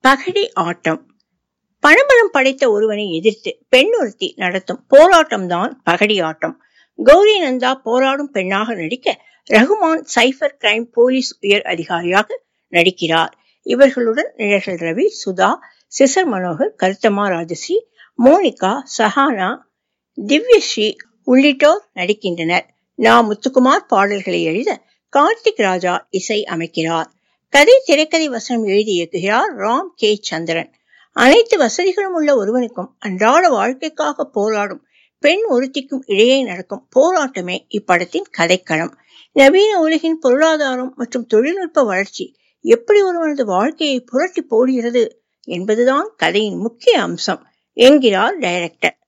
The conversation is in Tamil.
பகடி ஆட்டம் பணபலம் படைத்த ஒருவனை எதிர்த்து பெண் ஒருத்தி நடத்தும் போராட்டம்தான் பகடி ஆட்டம் கௌரி நந்தா போராடும் பெண்ணாக நடிக்க ரகுமான் சைபர் கிரைம் போலீஸ் உயர் அதிகாரியாக நடிக்கிறார் இவர்களுடன் நிழல்கள் ரவி சுதா சிசர் மனோகர் கருத்தம்மா ராஜஸ்ரீ மோனிகா சஹானா திவ்யஸ்ரீ உள்ளிட்டோர் நடிக்கின்றனர் நா முத்துக்குமார் பாடல்களை எழுத கார்த்திக் ராஜா இசை அமைக்கிறார் கதை திரைக்கதை வசனம் எழுதி இயக்குகிறார் ராம் கே சந்திரன் அனைத்து வசதிகளும் உள்ள ஒருவனுக்கும் அன்றாட வாழ்க்கைக்காக போராடும் பெண் ஒருத்திக்கும் இடையே நடக்கும் போராட்டமே இப்படத்தின் கதைக்களம் நவீன உலகின் பொருளாதாரம் மற்றும் தொழில்நுட்ப வளர்ச்சி எப்படி ஒருவனது வாழ்க்கையை புரட்டி போடுகிறது என்பதுதான் கதையின் முக்கிய அம்சம் என்கிறார் டைரக்டர்